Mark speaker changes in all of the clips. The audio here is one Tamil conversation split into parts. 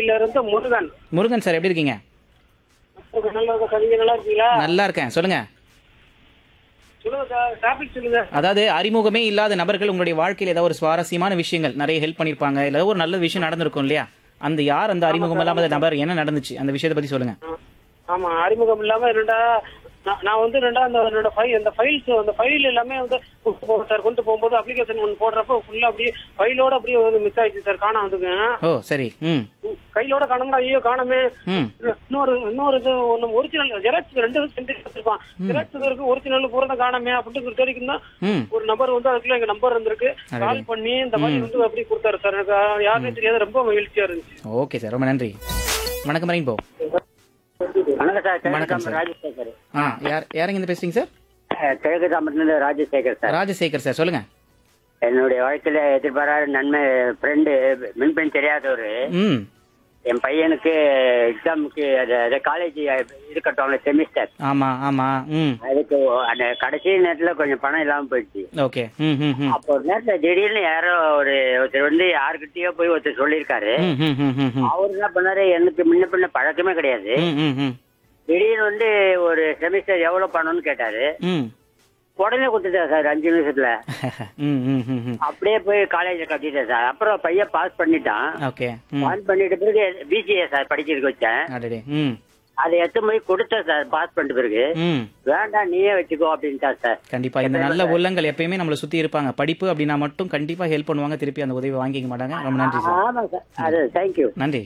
Speaker 1: திருநெல்வேலியில இருந்து முருகன்
Speaker 2: முருகன் சார் எப்படி இருக்கீங்க
Speaker 1: நல்லா இருக்க சார் நீங்க நல்லா இருக்கீங்களா
Speaker 2: நல்லா இருக்கேன் சொல்லுங்க
Speaker 1: சொல்லுங்க சார் டாபிக் சொல்லுங்க
Speaker 2: அதாவது அறிமுகமே இல்லாத நபர்கள் உங்களுடைய வாழ்க்கையில் ஏதாவது ஒரு சுவாரஸ்யமான விஷயங்கள் நிறைய ஹெல்ப் பண்ணியிருப்பாங்க இல்லை ஒரு நல்ல விஷயம் நடந்திருக்கும் இல்லையா அந்த யார் அந்த அறிமுகம் இல்லாத நபர் என்ன நடந்துச்சு அந்த விஷயத்தை பத்தி சொல்லுங்க
Speaker 1: ஆமா அறிமுகம் இல்லாம ரெண்டா நான் நான் வந்து ரெண்டா அந்த என்னோட ஃபைல் அந்த ஃபைல்ஸ் அந்த ஃபைல் எல்லாமே வந்து சார் கொண்டு போகும்போது அப்ளிகேஷன் ஒன்று போடுறப்போ ஃபுல்லா அப்படியே ஃபைலோட அப்படியே வந்து மிஸ் ஆயிடுச்சு சார் காணாம வந்துங்க
Speaker 2: ஓ சரி ம்
Speaker 1: கையிலோட காணோம்னா ஐயோ காணமே
Speaker 2: ம்
Speaker 1: இன்னொரு இன்னொரு இது ஒண்ணு ஒரிஜினல் ஜெராக்ஸ் ரெண்டு சென்ட் வச்சிருப்பான் ஜெராக்ஸ் இருக்கு ஒரிஜினல் பூரா காணாமே அப்படின்னு தேடிக்குன்னா
Speaker 2: ம்
Speaker 1: ஒரு நம்பர் வந்து அதுக்குள்ள எங்க நம்பர் இருந்திருக்கு கால் பண்ணி இந்த மாதிரி வந்து அப்படி கொடுத்தாரு சார் எனக்கு யாருமே தெரியாது ரொம்ப மகிழ்ச்சியா இருந்துச்சு
Speaker 2: ஓகே சார் ரொம்ப நன்றி வணக்கம் ரெயின்போ
Speaker 3: வணக்கம் சார்
Speaker 2: வணக்கம்
Speaker 3: கிழக்கு
Speaker 2: சார்.
Speaker 3: ராஜசேகர்
Speaker 2: ஆ யார் யாருங்க இந்த பேசுறீங்க சார்
Speaker 3: அஹ், கிழக்கு தாம்பரத்துல ராஜசேகர் சார்
Speaker 2: ராஜசேகர் சார் சொல்லுங்க
Speaker 3: என்னுடைய வாழ்க்கையில எதிர்பாராத நன்மை ஃப்ரெண்டு மின்பெண் தெரியாதவரு
Speaker 2: ம்
Speaker 3: என் பையனுக்கு எக்ஸாமுக்கு அது காலேஜ் இது கட்டுவாங்க செமிஸ்டர்
Speaker 2: ஆமா ஆமா ம்
Speaker 3: அதுக்கு அந்த கடைசி நேரத்துல கொஞ்சம் பணம் இல்லாம போயிடுச்சு
Speaker 2: ஓகே ம் ம் ம்
Speaker 3: அப்போ ஒரு நேரத்துல திடீர்னு யாரோ ஒரு ஒருத்தர் வந்து யாருக்கிட்டயோ போய் ஒருத்தர் சொல்லியிருக்காரு
Speaker 2: ம் ம் ம் ம் ம்
Speaker 3: அவர் என்ன பண்ணாரு எனக்கு முன்ன பின்ன பழக்கமே கிடையாது
Speaker 2: ம் ம் ம்
Speaker 3: திடீர்னு வந்து ஒரு செமிஸ்டர் எவ்வளவு பணம்னு கேட்டாரு
Speaker 2: ம்
Speaker 3: உடனே கொடுத்துட்டேன் சார் அஞ்சு நிமிஷத்துல
Speaker 2: ம் ம் ம் ம்
Speaker 3: அப்படியே போய் காலேஜ்ல கட்டிட்டேன் சார் அப்புறம் பையன் பாஸ் பண்ணிட்டான்
Speaker 2: ஓகே ம்
Speaker 3: பாஸ் பண்ணிட்ட பிறகு பிசிஏ சார் படிக்கிறதுக்கு வச்சேன்
Speaker 2: அடடே ம்
Speaker 3: அதை எடுத்து போய் கொடுத்தேன் சார் பாஸ் பண்ணிட்ட பிறகு
Speaker 2: ம்
Speaker 3: வேண்டாம் நீயே வச்சுக்கோ அப்படின்ட்டா சார்
Speaker 2: கண்டிப்பா இந்த நல்ல உள்ளங்கள் எப்பயுமே நம்மளை சுத்தி இருப்பாங்க படிப்பு அப்படின்னா மட்டும் கண்டிப்பா ஹெல்ப் பண்ணுவாங்க திருப்பி அந்த உதவி வாங்கிக்க மாட்டாங்க ரொம்ப நன்றி சார்
Speaker 3: ஆமா சார் அது தேங்க்யூ
Speaker 2: நன்றி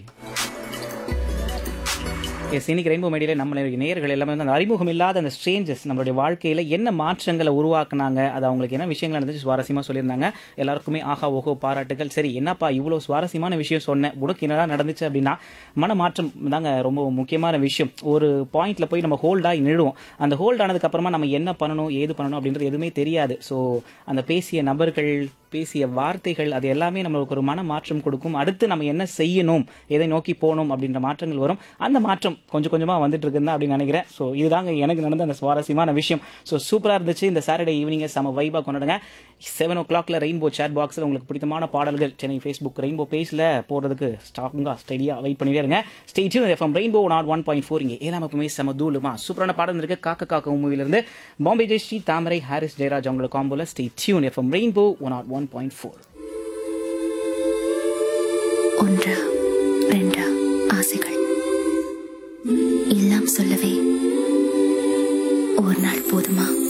Speaker 2: எஸ் இன்னைக்கு ரெயின்போ மீடியாவில் நம்ம நேயர்கள் எல்லாமே வந்து அந்த அறிமுகம் இல்லாத அந்த ஸ்ட்ரேஞ்சஸ் நம்மளுடைய வாழ்க்கையில் என்ன மாற்றங்களை உருவாக்குனாங்க அது அவங்களுக்கு என்ன விஷயங்கள் நடந்துச்சு சுவாரஸ்யமாக சொல்லியிருந்தாங்க எல்லாருக்குமே ஆஹா ஓஹோ பாராட்டுகள் சரி என்னப்பா இவ்வளோ சுவாரஸ்யமான விஷயம் சொன்னேன் உனக்கு என்னடா நடந்துச்சு அப்படின்னா மனமாற்றம் தாங்க ரொம்ப முக்கியமான விஷயம் ஒரு பாயிண்ட்ல போய் நம்ம ஹோல்டாகி நிழுவோம் அந்த ஹோல்ட் ஆனதுக்கு அப்புறமா நம்ம என்ன பண்ணணும் ஏது பண்ணணும் அப்படின்றது எதுவுமே தெரியாது ஸோ அந்த பேசிய நபர்கள் பேசிய வார்த்தைகள் அது எல்லாமே நம்மளுக்கு ஒரு மன மாற்றம் கொடுக்கும் அடுத்து நம்ம என்ன செய்யணும் எதை நோக்கி போகணும் அப்படின்ற மாற்றங்கள் வரும் அந்த மாற்றம் கொஞ்சம் கொஞ்சமாக வந்துட்டு இருக்குன்னு தான் அப்படின்னு நினைக்கிறேன் ஸோ இதுதாங்க எனக்கு நடந்த அந்த சுவாரஸ்யமான விஷயம் ஸோ சூப்பராக இருந்துச்சு இந்த சாட்டர்டே ஈவினிங்கை செம வைபாக கொண்டாடுங்க செவன் ஓ கிளாக்ல ரெயின்போ சேட் பாக்ஸில் உங்களுக்கு பிடித்தமான பாடல்கள் சென்னை ஃபேஸ்புக் ரெயின்போ பேஜில் போடுறதுக்கு ஸ்டாக்குங்க ஸ்டடியாக வெயிட் பண்ணிட்டே இருங்க stay tune FM rainbow naught one point four இங்கே ஏழாம் எப்பவுமே செம தூளுமா சூப்பரான பாடல் இருக்கு காக்க காக்க மூவிலிருந்து பாம்பே ஜெயஸ்ரீ தாமரை ஹாரிஸ் ஜெயராஜ் அவங்களோட காம்போல stay tune FM rainbow one naught one point four
Speaker 4: ஒன்றா ரெண்டா ஆசைகள் எல்லாம் சொல்லவே ஒரு நாள் போதுமா